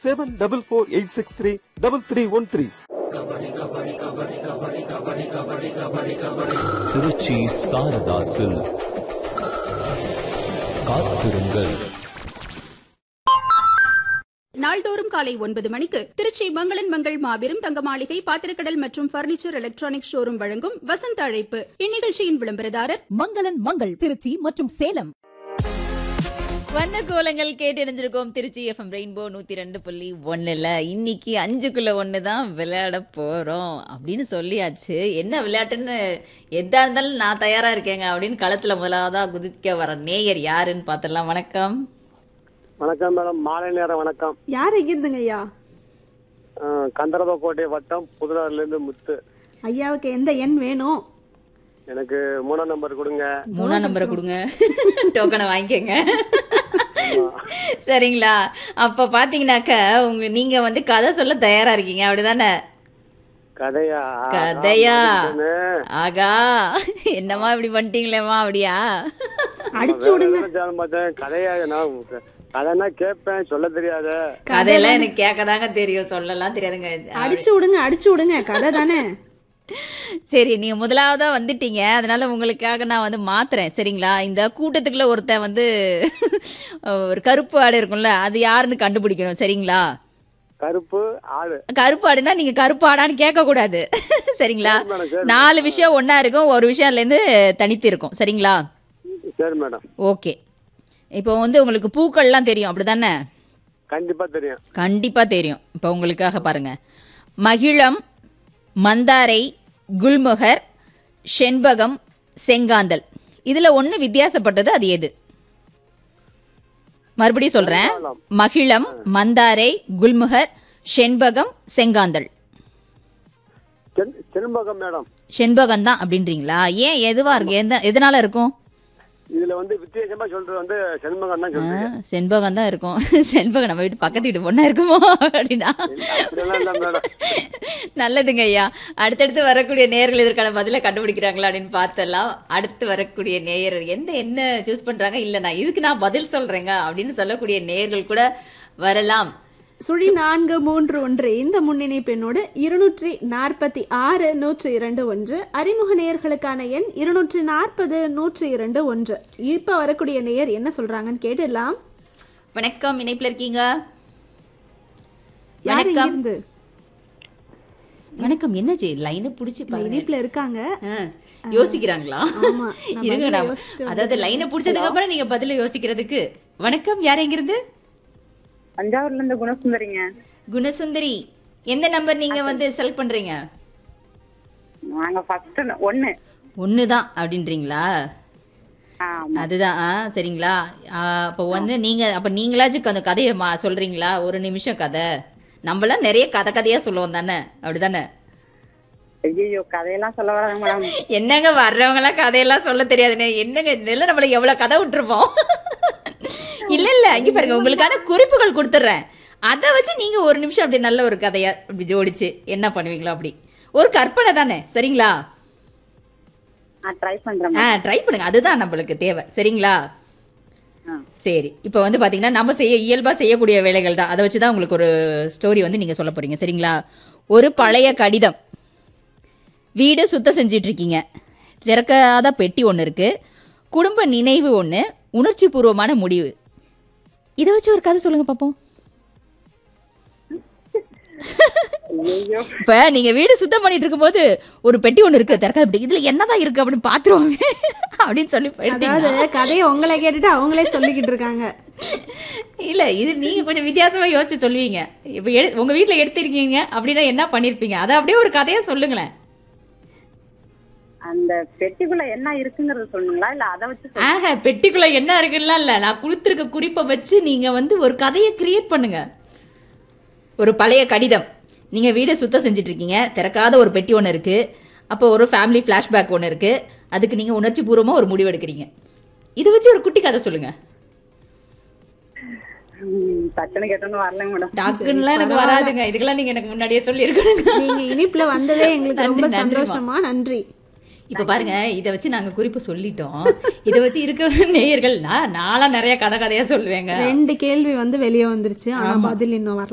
Seven double four eight six three double three one three Tiruchi Sharada silk காத்திருங்கள் நாள்தோறும் காலை ஒன்பது மணிக்கு திருச்சி மங்களன் மங்கள் மாபெரும் தங்க மாளிகை பாத்திரக்கடல் மற்றும் பர்னிச்சர் எலக்ட்ரானிக் ஷோரூம் வழங்கும் வசந்த அழைப்பு இந்நிகழ்ச்சியின் விளம்பரதாரர் மங்களன் மங்கள் திருச்சி மற்றும் சேலம் வண்ண கோலங்கள் கேட்டு இணைஞ்சிருக்கோம் திருச்சி எஃப்எம் ரெயின்போ நூத்தி ரெண்டு புள்ளி ஒண்ணுல இன்னைக்கு அஞ்சுக்குள்ள ஒன்று தான் விளையாட போறோம் அப்படின்னு சொல்லியாச்சு என்ன விளையாட்டுன்னு எதா இருந்தாலும் நான் தயாரா இருக்கேங்க அப்படின்னு களத்துல முதலாவதா குதிக்க வர நேயர் யாருன்னு பார்த்துடலாம் வணக்கம் வணக்கம் மேடம் மாலை நேரம் வணக்கம் யார் எங்கிருந்துங்க ஐயா அஹ், கந்தரவக்கோட்டை வட்டம் புதுனாறுல இருந்து முத்து ஐயாவுக்கு எந்த எண் வேணும் எனக்கு மூணாம் நம்பர் கொடுங்க மூணாம் நம்பரை கொடுங்க டோக்கனை வாங்கிக்கோங்க சரிங்களா அப்ப பாத்தீங்கன்னாக்க உங்க நீங்க வந்து கதை சொல்ல தயாரா இருக்கீங்க அப்படிதானே கதையா கதையா ஆமா, ஆகா என்னம்மா இப்படி பண்ணிட்டீங்களேம்மா அப்படியா அடிச்சு விடுங்க நினைச்சாலும் பார்த்தேன் கதையா நான் கதைன்னா கேட்பேன் சொல்ல தெரியாத கதையெல்லாம் எனக்கு கேட்கதாங்க தெரியும் சொல்லலாம் தெரியாதுங்க அடிச்சு விடுங்க அடிச்சு விடுங்க கதை தானே சரி நீங்க முதலாவதா வந்துட்டீங்க அதனால உங்களுக்காக நான் வந்து மாத்துறேன் சரிங்களா இந்த கூட்டத்துக்குள்ள ஒருத்தன் வந்து ஒரு கருப்பு ஆடு இருக்கும்ல அது யாருன்னு கண்டுபிடிக்கணும் சரிங்களா கருப்பு ஆடு கருப்பு ஆடுனா நீங்க கருப்பு ஆடான்னு கேட்க கூடாது சரிங்களா சரி மேடம், சரி நாலு விஷயம் ஒண்ணா இருக்கும் ஒரு விஷயம் அதுல இருந்து தனித்து இருக்கும் சரிங்களா சரி மேடம் ஓகே இப்போ வந்து உங்களுக்கு பூக்கள்லாம் தெரியும் அப்படிதானே கண்டிப்பா தெரியும் கண்டிப்பா தெரியும் இப்போ உங்களுக்காக பாருங்க மகிழம் மந்தாரை குல்முகர் செண்பகம் செங்காந்தல் இதுல ஒண்ணு வித்தியாசப்பட்டது அது எது மறுபடியும் சொல்றேன் மகிழம் மந்தாரை குல்முகர் செண்பகம் செங்காந்தல் சென்- செண்பகம் மேடம் செண்பகம் தான் அப்படின்றீங்களா ஏன் எதுவா இருக்கு எந்த எதனால இருக்கும் இதுல வந்து வித்தியாசமா சொல்றது வந்து செண்பகம் தான் ஆ, சொல்றீங்க செண்பகம் தான் இருக்கும் செண்பகம் நம்ம வீட்டு பக்கத்து வீட்டு பொண்ணா இருக்குமோ அப்படின்னா அப்படியெல்லாம் இல்ல மேடம் நல்லதுங்க ஐயா அடுத்தடுத்து வரக்கூடிய நேயர்கள் இதற்கான பதிலை கண்டுபிடிக்கிறாங்களா அப்படின்னு பார்த்தலாம் அடுத்து வரக்கூடிய நேயர் எந்த என்ன சூஸ் பண்றாங்க இல்ல நான் இதுக்கு நான் பதில் சொல்றேங்க அப்படின்னு சொல்லக்கூடிய நேயர்கள் கூட வரலாம் சுழி நான்கு மூன்று ஒன்று இந்த முன்னணி பெண்ணோடு இருநூற்றி நாற்பத்தி ஆறு நூற்றி இரண்டு ஒன்று அறிமுக நேயர்களுக்கான எண் இருநூற்றி நாற்பது நூற்றி இரண்டு ஒன்று இப்ப வரக்கூடிய நேயர் என்ன சொல்றாங்கன்னு கேட்டுடலாம் வணக்கம் இணைப்புல இருக்கீங்க யார் வணக்கம் இருந்து வணக்கம் என்னாச்சு லைனை புடிச்சு பாருங்க இணைப்புல இருக்காங்க ஆ, யோசிக்கிறாங்களா ஆமா, நான் இருங்க பதில நான் யோசிச்சுட்டு அதாவது லைனை புடிச்சதுக்கு அப்புறம் நீங்க பதில யோசிக்கிறதுக்கு வணக்கம் யார் எங்கிருந்து தஞ்சாவூர்ல இருந்து குணசுந்தரிங்க குணசுந்தரி எந்த நம்பர் நீங்க வந்து செலக்ட் பண்றீங்க நாங்க ஃபர்ஸ்ட் ஒண்ணு ஒண்ணுதான் அப்படின்றீங்களா ஆமா அதுதான் ஆ, சரிங்களா ஆ, அப்போ வந்து நீங்க அப்ப நீங்களாச்சும் அந்த கதையை மா- சொல்றீங்களா ஒரு நிமிஷம் கதை நம்மளாம் நிறைய கதை கதையா சொல்லுவோம் தானே அப்படிதானே ஐயோ கதையெல்லாம் சொல்ல வராங்க மேடம் என்னங்க வர்றவங்க எல்லாம் கதையெல்லாம் சொல்ல தெரியாதுன்னு என்னங்க நெல்ல நம்மள எவ்வளவு கதை விட்டுருப்போம் இல்ல இல்ல இங்க பாருங்க உங்களுக்கான குறிப்புகள் கொடுத்துட்றேன் அதை வச்சு நீங்க ஒரு நிமிஷம் அப்படி நல்ல ஒரு கதையா அப்படி ஜோடிச்சு என்ன பண்ணுவீங்களோ அப்படி ஒரு கற்பனை தானே சரிங்களா நான் ட்ரை பண்றேன் ஆ ட்ரை பண்ணுங்க அதுதான் நம்மளுக்கு தேவை சரிங்களா ஆ. சரி இப்போ வந்து பாத்தீங்கன்னா நம்ம செய்ய இயல்பா செய்யக்கூடிய வேலைகள் தான் அதை வச்சு தான் உங்களுக்கு ஒரு ஸ்டோரி வந்து நீங்க சொல்ல போறீங்க சரிங்களா ஒரு பழைய கடிதம் வீடு சுத்தம் செஞ்சிட்டு இருக்கீங்க திறக்காத பெட்டி ஒன்று இருக்கு குடும்ப நினைவு ஒன்று உணர்ச்சி பூர்வமான முடிவு இதை வச்சு ஒரு கதை சொல்லுங்க பாப்போம் ஐயோ இப்ப நீங்க வீடு சுத்தம் பண்ணிட்டு இருக்கும்போது ஒரு பெட்டி ஒன்று இருக்கு திறக்காத பெட்டி இதுல என்னதான் இருக்கு அப்படின்னு பாத்துருவாங்க அப்படின்னு சொல்லி எடுத்தீங்கன்னா அதாவது கதையை உங்களை கேட்டுட்டு அவங்களே சொல்லிக்கிட்டு இருக்காங்க இல்ல இது நீங்க கொஞ்சம் வித்தியாசமா யோசிச்சு சொல்லுவீங்க இப்ப எடு- உங்க வீட்ல எடுத்திருக்கீங்க அப்படின்னா என்ன பண்ணிருப்பீங்க அதை அப்படியே ஒரு கதையா சொல்லுங்களேன் அந்த பெட்டிக்குள்ள என்ன இருக்குங்கறத சொல்லுங்களா இல்ல அதை வச்சு சொல்லுங்க ஆஹா பெட்டிக்குள்ள என்ன இருக்குன்னா இல்ல நான் கொடுத்துருக்க குறிப்பை வச்சு நீங்க வந்து ஒரு கதையை கிரியேட் பண்ணுங்க ஒரு பழைய கடிதம் நீங்க வீடை சுத்தம் செஞ்சுட்டு இருக்கீங்க திறக்காத ஒரு பெட்டி ஒன்று இருக்கு அப்போ ஒரு ஃபேமிலி ஃபிளாஷ்பேக் ஒன்று இருக்கு அதுக்கு நீங்க உணர்ச்சி பூர்வமா ஒரு முடிவு எடுக்கிறீங்க இதை வச்சு ஒரு குட்டி கதை சொல்லுங்க ம், டக்குன்னு கேட்டோன்னு வரலங்க மேடம் டாக்குன்னுலாம் எனக்கு வராதுங்க இதுக்கெல்லாம் நீங்க எனக்கு முன்னாடியே சொல்லி நீங்க இனிப்புல வந்ததே எங்களுக்கு ரொம்ப நன்றி, நன்றிம்மா. சந்தோஷமா நன்றி இப்ப பாருங்க இத வச்சு நாங்க குறிப்பு சொல்லிட்டோம் இத வச்சு இருக்க நேயர்கள் நான் நான்லாம் நிறைய கதை கதையா சொல்லுவேங்க ரெண்டு கேள்வி வந்து வெளியே வந்துருச்சு ஆனா பதில் இன்னும் வரல